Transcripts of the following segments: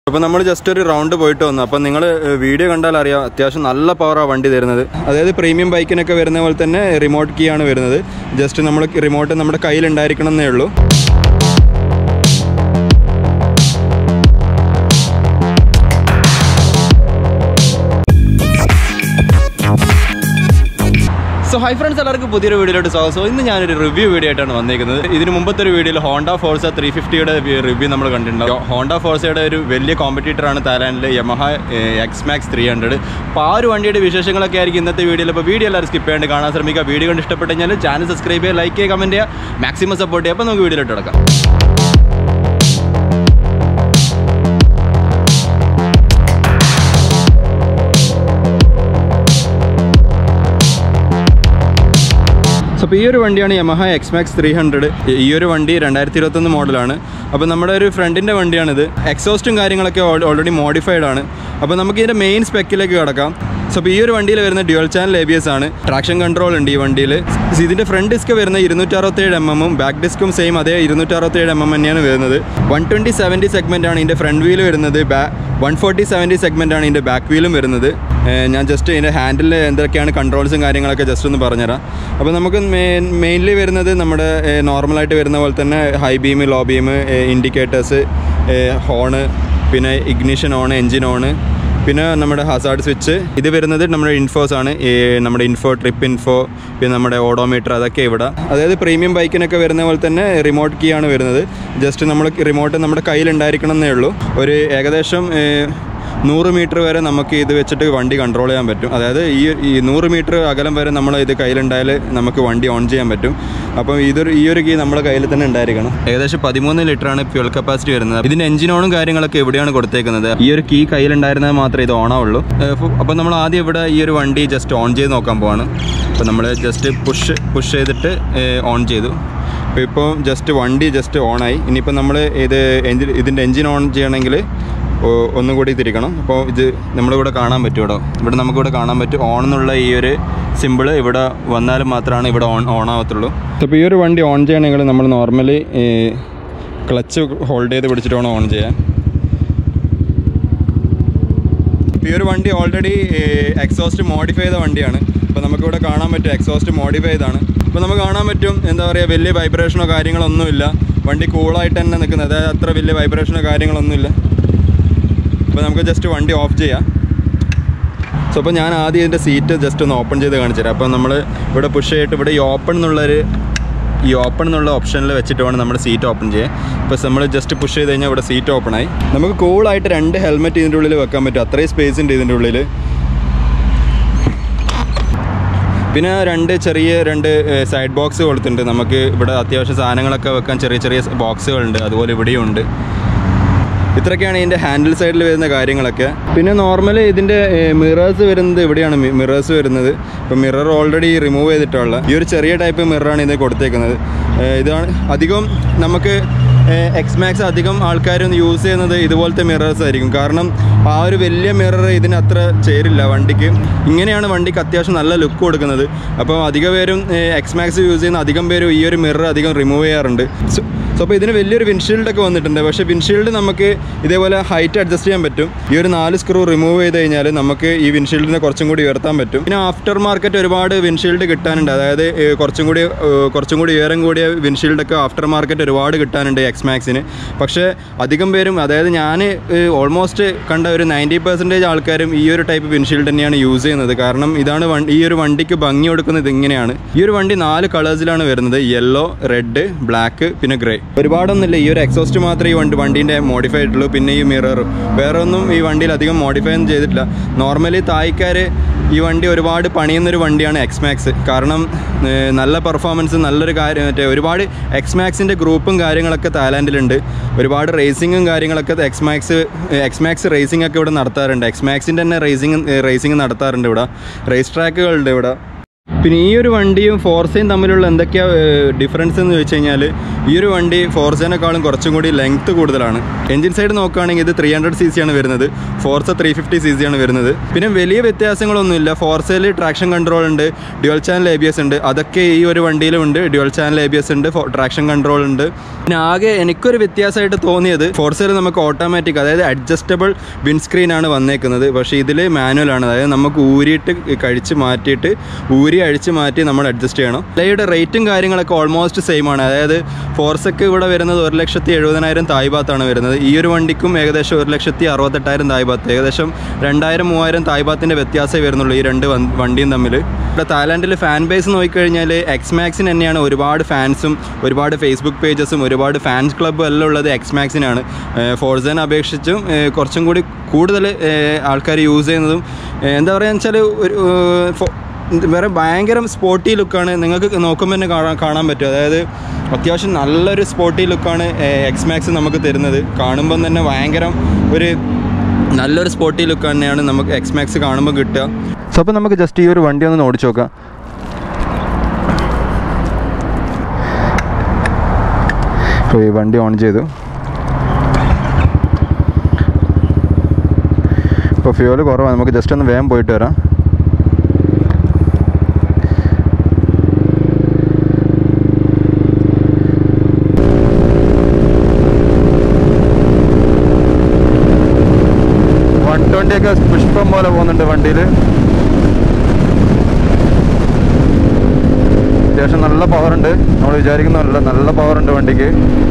അപ്പോൾ നമ്മൾ ജസ്റ്റ് ഒരു റൗണ്ട് പോയിട്ട് വന്നു അപ്പോൾ നിങ്ങൾ വീഡിയോ കണ്ടാൽ അറിയാം അത്യാവശ്യം നല്ല പവറാണ് വണ്ടി തരുന്നത് അതായത് പ്രീമിയം ബൈക്കിനൊക്കെ വരുന്ന പോലെ തന്നെ റിമോട്ട് കീ ആണ് വരുന്നത് ജസ്റ്റ് നമ്മൾ റിമോട്ട് നമ്മുടെ കയ്യിൽ ഉണ്ടായിരിക്കണം എന്നേ ഉള്ളൂ സോ ഹൈ ഫ്രണ്ട്സ് എല്ലാവർക്കും പുതിയൊരു വീഡിയോയിലോട്ട് സ്വാഗതം സോ ഇന്ന് ഞാനൊരു റിവ്യൂ വീഡിയോ ആയിട്ടാണ് വന്നേക്കുന്നത് ഇതിന് മുമ്പത്തെ ഒരു വീഡിയോയിൽ ഹോണ്ട ഫോർസ ത്രീ ഫിഫ്റ്റിയുടെ റിവ്യൂ നമ്മൾ കണ്ടിട്ടുണ്ടാവും ഹോണ്ട ഫോർസയുടെ ഒരു വലിയ കോമ്പറ്റീറ്ററാണ് തായ്ലാൻഡിലെ Yamaha X Max three hundred അപ്പോൾ ആ ഒരു വണ്ടിയുടെ വിശേഷങ്ങളൊക്കെ ആയിരിക്കും ഇന്നത്തെ വീഡിയോയിൽ അപ്പോൾ വീഡിയോ എല്ലാവരും സ്കിപ്പ് ചെയ്യാണ്ട് കാണാൻ ശ്രമിക്കുക വീഡിയോ കണ്ട് ഇഷ്ടപ്പെട്ട് കഴിഞ്ഞാൽ ചാനൽ സബ്സ്ക്രൈബ് ചെയ്യുക ലൈക്ക് ചെയ്യുക കമൻറ്റ് ചെയ്യുക മാക്സിമം സപ്പോർട്ട് ചെയ്യുക അപ്പോൾ നമുക്ക് വീഡിയോയിലോട്ട് കിടക്കാം സോ അപ്പോൾ ഈ ഒരു വണ്ടിയാണ് Yamaha X Max three hundred ഈ ഒരു വണ്ടി രണ്ടായിരത്തി ഇരുപത്തൊന്ന് മോഡലാണ് അപ്പോൾ നമ്മുടെ ഒരു ഫ്രണ്ടിൻ്റെ വണ്ടിയാണിത് എക്സോസ്റ്റും കാര്യങ്ങളൊക്കെ ഓൾറെഡി മോഡിഫൈഡ് ആണ് അപ്പോൾ നമുക്ക് ഇതിൻ്റെ മെയിൻ സ്പെക്കിലേക്ക് കിടക്കാം സോ അപ്പോൾ ഈ ഒരു വണ്ടിയിൽ വരുന്ന dual channel A B S ആണ് ട്രാക്ഷൻ കൺട്രോൾ ഉണ്ട് ഈ വണ്ടിയിൽ ഇതിൻ്റെ ഫ്രണ്ട് ഡിസ്ക് വരുന്ന ഇരുന്നൂറ്ററുപത്തേഴ് എം എമ്മും ബാക്ക് ഡിസ്കും സെയിം അതേ ഇരുന്നൂറ്ററുപത്തേഴ് എം എം തന്നെയാണ് വരുന്നത് വൺ ട്വൻറ്റി സെവൻറ്റി സെഗ്മെൻ്റ് ആണ് ഇതിൻ്റെ ഫ്രണ്ട് വീൽ വരുന്നത് ബാ വൺ ഫോർട്ടി സെവൻറ്റി സെഗ്മെൻ്റ് ആണ് ഇതിൻ്റെ ബാക്ക് വീലും വരുന്നത് ഏഹ് ഞാൻ ജസ്റ്റ് ഇതിൻ്റെ ഹാൻഡിൽ എന്തൊക്കെയാണ് കൺട്രോൾസും കാര്യങ്ങളൊക്കെ ജസ്റ്റ് ഒന്ന് പറഞ്ഞുതരാം അപ്പോൾ നമുക്ക് മെയിൻലി വരുന്നത് നമ്മുടെ നോർമലായിട്ട് വരുന്ന പോലെ തന്നെ high beam low beam indicators horn പിന്നെ ഇഗ്നിഷൻ ഓൺ എൻജിൻ ഓണ് പിന്നെ നമ്മുടെ ഹസാർഡ് സ്വിച്ച് ഇത് വരുന്നത് നമ്മുടെ ഇൻഫോസ് ആണ് ഈ നമ്മുടെ ഇൻഫോ ട്രിപ്പ് ഇൻഫോ പിന്നെ നമ്മുടെ ഓഡോമീറ്റർ അതൊക്കെ ഇവിടെ അതായത് പ്രീമിയം ബൈക്കിനൊക്കെ വരുന്ന പോലെ തന്നെ റിമോട്ട് കീ ആണ് വരുന്നത് ജസ്റ്റ് നമ്മൾ റിമോട്ട് നമ്മുടെ കയ്യിൽ ഉണ്ടായിരിക്കണം എന്നേ ഉള്ളൂ ഒരു ഏകദേശം ഏഹ്, നൂറ് മീറ്റർ വരെ നമുക്ക് ഇത് വെച്ചിട്ട് വണ്ടി കൺട്രോൾ ചെയ്യാൻ പറ്റും അതായത് ഈ ഈ നൂറ് മീറ്റർ അകലം വരെ നമ്മൾ ഇത് കയ്യിലുണ്ടായാൽ നമുക്ക് വണ്ടി ഓൺ ചെയ്യാൻ പറ്റും അപ്പം ഇതൊരു ഈ ഒരു കീ നമ്മുടെ കയ്യിൽ തന്നെ ഉണ്ടായിരിക്കണം ഏകദേശം പതിമൂന്ന് ലിറ്ററാണ് ഫ്യൂൽ കപ്പാസിറ്റി വരുന്നത് ഇതിൻ്റെ എഞ്ചിനോണും കാര്യങ്ങളൊക്കെ എവിടെയാണ് കൊടുത്തേക്കുന്നത് ഈ ഒരു കീ കയ്യിലുണ്ടായിരുന്നാൽ മാത്രമേ ഇത് ഓൺ ആവുള്ളൂ അപ്പോൾ നമ്മൾ ആദ്യം ഇവിടെ ഈ ഒരു വണ്ടി ജസ്റ്റ് ഓൺ ചെയ്ത് നോക്കാൻ പോവാണ് അപ്പോൾ നമ്മൾ ജസ്റ്റ് പുഷ് പുഷ് ചെയ്തിട്ട് ഓൺ ചെയ്തു അപ്പോൾ ഇപ്പോൾ ജസ്റ്റ് വണ്ടി ജസ്റ്റ് ഓണായി ഇനിയിപ്പോൾ നമ്മൾ ഇത് എഞ്ചിൻ ഇതിൻ്റെ എഞ്ചിൻ ഓൺ ചെയ്യണമെങ്കിൽ ഒ- ഒന്നും കൂടി തിരിക്കണം അപ്പോൾ ഇത് നമ്മളിവിടെ കാണാൻ പറ്റും ഇവിടെ ഇവിടെ നമുക്കിവിടെ കാണാൻ പറ്റും ഓൺ എന്നുള്ള ഈ ഒരു സിമ്പിള് ഇവിടെ വന്നാൽ മാത്രമാണ് ഇവിടെ ഓൺ ഓൺ ആവത്തുള്ളൂ അപ്പോൾ ഈ ഒരു വണ്ടി ഓൺ ചെയ്യണമെങ്കിൽ നമ്മൾ നോർമലി ക്ലച്ച് ഹോൾഡ് ചെയ്ത് പിടിച്ചിട്ട് വേണം ഓൺ ചെയ്യാൻ ഇപ്പോൾ ഈ ഒരു വണ്ടി ഓൾറെഡി എക്സോസ്റ്റ് മോഡിഫൈ ചെയ്ത വണ്ടിയാണ് അപ്പോൾ നമുക്കിവിടെ കാണാൻ പറ്റും എക്സോസ്റ്റ് മോഡിഫൈ ചെയ്താണ് അപ്പോൾ നമുക്ക് കാണാൻ പറ്റും എന്താ പറയുക വലിയ വൈബ്രേഷനോ കാര്യങ്ങളൊന്നുമില്ല വണ്ടി കൂളായിട്ട് തന്നെ നിൽക്കുന്നത് അതായത് അത്ര വലിയ വൈബ്രേഷനോ കാര്യങ്ങളൊന്നുമില്ല അപ്പോൾ നമുക്ക് ജസ്റ്റ് വണ്ടി ഓഫ് ചെയ്യാം സോ അപ്പോൾ ഞാൻ ആദ്യം ഇതിൻ്റെ സീറ്റ് ജസ്റ്റ് ഒന്ന് ഓപ്പൺ ചെയ്ത് കാണിച്ചു തരാം അപ്പോൾ നമ്മൾ ഇവിടെ പുഷ് ചെയ്തിട്ട് ഇവിടെ ഈ ഓപ്പൺ എന്നുള്ളൊരു ഈ ഓപ്പൺ എന്നുള്ള ഓപ്ഷനിൽ വെച്ചിട്ട് വേണം നമ്മുടെ സീറ്റ് ഓപ്പൺ ചെയ്യാൻ ഇപ്പോൾ നമ്മൾ ജസ്റ്റ് പുഷ് ചെയ്ത് കഴിഞ്ഞാൽ ഇവിടെ സീറ്റ് ഓപ്പൺ ആയി നമുക്ക് കൂളായിട്ട് രണ്ട് ഹെൽമെറ്റ് ഇതിൻ്റെ ഉള്ളിൽ വെക്കാൻ പറ്റും അത്രയും സ്പേസ് ഉണ്ട് ഇതിൻ്റെ ഉള്ളിൽ പിന്നെ രണ്ട് ചെറിയ രണ്ട് സൈഡ് ബോക്സ് കൊടുത്തിട്ടുണ്ട് നമുക്ക് ഇവിടെ അത്യാവശ്യം സാധനങ്ങളൊക്കെ വെക്കാൻ ചെറിയ ചെറിയ ബോക്സുകളുണ്ട് അതുപോലെ ഇവിടെയും ഉണ്ട് ഇത്രയൊക്കെയാണ് ഇതിൻ്റെ ഹാൻഡിൽ സൈഡിൽ വരുന്ന കാര്യങ്ങളൊക്കെ പിന്നെ നോർമലി ഇതിൻ്റെ മിറേഴ്സ് വരുന്നത് ഇവിടെയാണ് മിറേഴ്സ് വരുന്നത് ഇപ്പം മിറർ ഓൾറെഡി റിമൂവ് ചെയ്തിട്ടുള്ള ഈ ഒരു ചെറിയ ടൈപ്പ് മിററാണ് ഇത് കൊടുത്തേക്കുന്നത് ഏഹ് ഇതാണ് അധികം നമുക്ക് എക്സ് മാക്സ് അധികം ആൾക്കാരും യൂസ് ചെയ്യുന്നത് ഇതുപോലത്തെ മിറേഴ്സ് ആയിരിക്കും കാരണം ആ ഒരു വലിയ മിറർ ഇതിന് അത്ര ചേരില്ല വണ്ടിക്ക് ഇങ്ങനെയാണ് വണ്ടിക്ക് അത്യാവശ്യം നല്ല ലുക്ക് കൊടുക്കുന്നത് അപ്പോൾ അധിക പേരും എക്സ് മാക്സ് യൂസ് ചെയ്യുന്ന അധികം പേരും ഈ ഒരു മിറർ അധികം റിമൂവ് ചെയ്യാറുണ്ട് സോ സോ അപ്പോൾ ഇതിന് വലിയൊരു വിൻഷീൽഡൊക്കെ വന്നിട്ടുണ്ട് പക്ഷേ വിൻഷീൽഡ് നമുക്ക് ഇതേപോലെ ഹൈറ്റ് അഡ്ജസ്റ്റ് ചെയ്യാൻ പറ്റും ഈ ഒരു നാല് സ്ക്രൂ റിമൂവ് ചെയ്ത് കഴിഞ്ഞാൽ നമുക്ക് ഈ വിൻഷീൽഡിനെ കുറച്ചും കൂടി ഉയർത്താൻ പറ്റും പിന്നെ ആഫ്റ്റർ മാർക്കറ്റ് ഒരുപാട് വിൻഷീൽഡ് കിട്ടാനുണ്ട് അതായത് ഏഹ്, കുറച്ചും കൂടി ഏഹ്, കുറച്ചും കൂടി ഉയരം കൂടിയ വിൻഷീൽഡൊക്കെ ആഫ്റ്റർ മാർക്കറ്റ് ഒരുപാട് കിട്ടാനുണ്ട് എക്സ് മാക്സിന് പക്ഷേ അധികം പേരും അതായത് ഞാൻ ഓൾമോസ്റ്റ് കണ്ട ഒരു നയൻറ്റി പെർസെൻറ്റേജ് ആൾക്കാരും ഈ ഒരു ടൈപ്പ് വിൻഷീൽഡ് തന്നെയാണ് യൂസ് ചെയ്യുന്നത് കാരണം ഇതാണ് വണ്ടി ഈ ഒരു വണ്ടിക്ക് ഭംഗി കൊടുക്കുന്നത് ഇങ്ങനെയാണ് ഈ ഒരു വണ്ടി നാല് കളേഴ്സിലാണ് വരുന്നത് യെല്ലോ റെഡ് ബ്ലാക്ക് പിന്നെ ഗ്രേ ഒരുപാടൊന്നുമില്ല ഈ ഒരു എക്സോസ്റ്റ് മാത്രമേ ഈ വണ്ടി വണ്ടീൻ്റെ മോഡിഫൈ ആയിട്ടുള്ളൂ പിന്നെ ഈ മിററും വേറെ ഒന്നും ഈ വണ്ടിയിൽ അധികം മോഡിഫൈ ഒന്നും ചെയ്തിട്ടില്ല നോർമലി തായ്ക്കാർ ഈ വണ്ടി ഒരുപാട് പണിയുന്നൊരു വണ്ടിയാണ് എക്സ് മാക്സ് കാരണം ഏഹ്, നല്ല പെർഫോമൻസ് നല്ലൊരു കാര്യം മറ്റേ ഒരുപാട് എക്സ് മാക്സിൻ്റെ ഗ്രൂപ്പും കാര്യങ്ങളൊക്കെ തായ്ലാൻഡിലുണ്ട് ഒരുപാട് റേസിങ്ങും കാര്യങ്ങളൊക്കെ X Max X Max racing ഒക്കെ ഇവിടെ നടത്താറുണ്ട് എക്സ് മാക്സിൻ്റെ തന്നെ റേസിംഗ് റേസിംഗ് നടത്താറുണ്ട് ഇവിടെ റേസ് ട്രാക്കുകളുണ്ട് ഇവിടെ പിന്നെ ഈ ഒരു വണ്ടിയും ഫോർസയും തമ്മിലുള്ള എന്തൊക്കെയാ ഡിഫറൻസ് എന്ന് ചോദിച്ചു കഴിഞ്ഞാൽ ഈ ഒരു വണ്ടി ഫോർസേനേക്കാളും കുറച്ചും കൂടി ലെങ്ത് കൂടുതലാണ് എഞ്ചിൻ സൈഡ് നോക്കുകയാണെങ്കിൽ ഇത് ത്രീ ഹൺഡ്രഡ് സി സി ആണ് വരുന്നത് Forza three fifty C C ആണ് വരുന്നത് പിന്നെ വലിയ വ്യത്യാസങ്ങളൊന്നുമില്ല ഫോർസയിൽ ട്രാക്ഷൻ കൺട്രോൾ ഉണ്ട് dual channel A B S ഉണ്ട് അതൊക്കെ ഈ ഒരു വണ്ടിയിലും ഉണ്ട് dual channel A B S ഉണ്ട് ട്രാക്ഷൻ കൺട്രോൾ ഉണ്ട് പിന്നെ ആകെ എനിക്കൊരു വ്യത്യാസമായിട്ട് തോന്നിയത് ഫോർസയിൽ നമുക്ക് ഓട്ടോമാറ്റിക് അതായത് അഡ്ജസ്റ്റബിൾ വിൻസ്ക്രീൻ ആണ് വന്നേക്കുന്നത് പക്ഷേ ഇതിൽ മാനുവൽ ആണ് അതായത് നമുക്ക് ഊരിയിട്ട് കഴിച്ച് മാറ്റിയിട്ട് ഊരി അഴിച്ച് മാറ്റി നമ്മൾ അഡ്ജസ്റ്റ് ചെയ്യണം ലയുടെ റേറ്റും കാര്യങ്ങളൊക്കെ ഓൾമോസ്റ്റ് സെയിം ആണ് അതായത് ഫോർസക്ക് ഇവിടെ വരുന്നത് ഒരു ലക്ഷത്തി എഴുപതിനായിരം തായ്ബാത്താണ് വരുന്നത് ഈ ഒരു വണ്ടിക്കും ഏകദേശം ഒരു ലക്ഷത്തി അറുപത്തെട്ടായിരം തായ്ബാത്ത് ഏകദേശം രണ്ടായിരം മൂവായിരം തായ്ബാത്തിൻ്റെ വ്യത്യാസമേ വരുന്നുള്ളൂ ഈ രണ്ട് വൺ- വണ്ടിയും തമ്മിൽ ഇവിടെ തായ്ലാൻഡിൽ ഫാൻ ബേസ് നോക്കിക്കഴിഞ്ഞാൽ എക്സ് മാക്സിന് തന്നെയാണ് ഒരുപാട് ഫാൻസും ഒരുപാട് ഫേസ്ബുക്ക് പേജസും ഒരുപാട് ഫാൻസ് ക്ലബ്ബും എല്ലാം ഉള്ളത് എക്സ് മാക്സിനാണ് ഫോർസനെ അപേക്ഷിച്ചും ഏഹ്, കുറച്ചും കൂടി കൂടുതൽ ആൾക്കാർ യൂസ് ചെയ്യുന്നതും ഏഹ്, എന്താ പറയുക വെച്ചാൽ ഒരു ഏഹ്, ഫോ- വേറെ ഭയങ്കര സ്പോർട്ടി ലുക്കാണ് നിങ്ങൾക്ക് നോക്കുമ്പോൾ തന്നെ കാണാൻ കാണാൻ പറ്റും അതായത് അത്യാവശ്യം നല്ലൊരു സ്പോർട്ടി ലുക്കാണ് എക്സ് മാക്സ് നമുക്ക് തരുന്നത് കാണുമ്പം തന്നെ ഭയങ്കര ഒരു നല്ലൊരു സ്പോർട്ടി ലുക്ക് തന്നെയാണ് നമുക്ക് എക്സ് മാക്സ് കാണുമ്പോൾ കിട്ടുക സോ അപ്പോൾ നമുക്ക് ജസ്റ്റ് ഈ ഒരു വണ്ടി ഒന്ന് ഓടിച്ചു നോക്കാം ഇപ്പോൾ ഈ വണ്ടി ഓൺ ചെയ്തു ഇപ്പോൾ ഫ്യൂവൽ കുറവാണ് നമുക്ക് ജസ്റ്റ് ഒന്ന് വേഗം പോയിട്ട് വരാം വൺ ട്വൻ്റി ഒക്കെ പുഷ്പം പോലെ പോകുന്നുണ്ട് വണ്ടിയിൽ അത്യാവശ്യം നല്ല പവർ ഉണ്ട് നമ്മൾ വിചാരിക്കുന്നതല്ല നല്ല പവർ ഉണ്ട് വണ്ടിക്ക്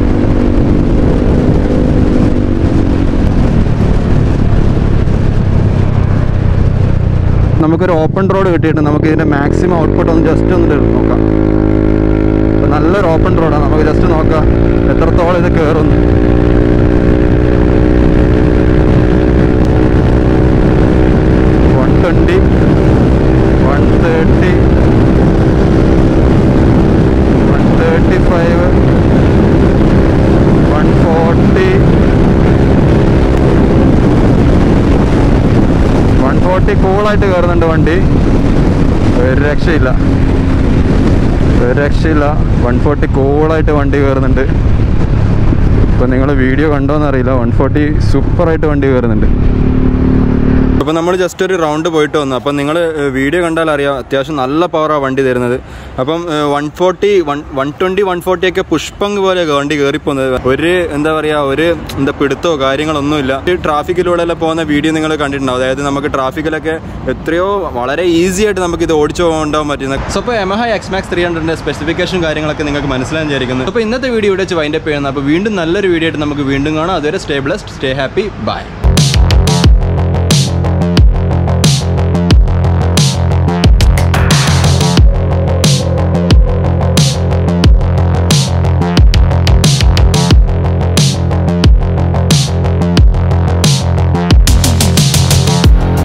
നമുക്കൊരു ഓപ്പൺ റോഡ് കിട്ടിയിട്ട് നമുക്ക് ഇതിൻ്റെ മാക്സിമം ഔട്ട്പുട്ട് ഒന്ന് ജസ്റ്റ് ഒന്ന് നോക്കാം ഇപ്പൊ നല്ലൊരു ഓപ്പൺ റോഡാണ് നമുക്ക് ജസ്റ്റ് നോക്കാം എത്രത്തോളം ഇത് കയറുന്നു one twenty one thirty one thirty five one forty one forty കൂളായിട്ട് കയറുന്നുണ്ട് വണ്ടി ഒരു രക്ഷയില്ല ഒരു രക്ഷയില്ല വൺ ഫോർട്ടി കൂളായിട്ട് വണ്ടി കയറുന്നുണ്ട് ഇപ്പം നിങ്ങൾ വീഡിയോ കണ്ടോന്നറിയില്ല വൺ ഫോർട്ടി സൂപ്പറായിട്ട് വണ്ടി കയറുന്നുണ്ട് അപ്പോൾ നമ്മൾ ജസ്റ്റ് ഒരു റൗണ്ട് പോയിട്ട് വന്നു അപ്പം നിങ്ങൾ വീഡിയോ കണ്ടാൽ അറിയാം അത്യാവശ്യം നല്ല പവറാണ് വണ്ടി തരുന്നത് അപ്പം one forty one one twenty one forty ഒക്കെ പുഷ്പങ് പോലെ വണ്ടി കയറിപ്പോകുന്നത് ഒരു എന്താ പറയുക ഒരു എന്താ പിടുത്തോ കാര്യങ്ങളൊന്നുമില്ല ഈ ട്രാഫിക്കിലൂടെ എല്ലാം പോകുന്ന വീഡിയോ നിങ്ങൾ കണ്ടിട്ടുണ്ടാവും അതായത് നമുക്ക് ട്രാഫിക്കിലൊക്കെ എത്രയോ വളരെ ഈസി ആയിട്ട് നമുക്ക് ഇത് ഓടിച്ചു പോകാൻ പറ്റുന്ന സോ അപ്പോൾ എമഹ എക്സ് മാക്സ് ത്രീ ഹൺഡ്രഡിൻ്റെ സ്പെസിഫിക്കേഷൻ കാര്യങ്ങളൊക്കെ നിങ്ങൾക്ക് മനസ്സിലാൻ വിചാരിക്കുന്നു അപ്പോൾ ഇന്നത്തെ വീഡിയോ ഇവിടെ വെച്ച് വൈൻഡപ്പ് ചെയ്യുന്നത് അപ്പോൾ വീണ്ടും നല്ലൊരു വീഡിയോ ആയിട്ട് നമുക്ക് വീണ്ടും കാണാം അതുവരെ stay blessed stay happy by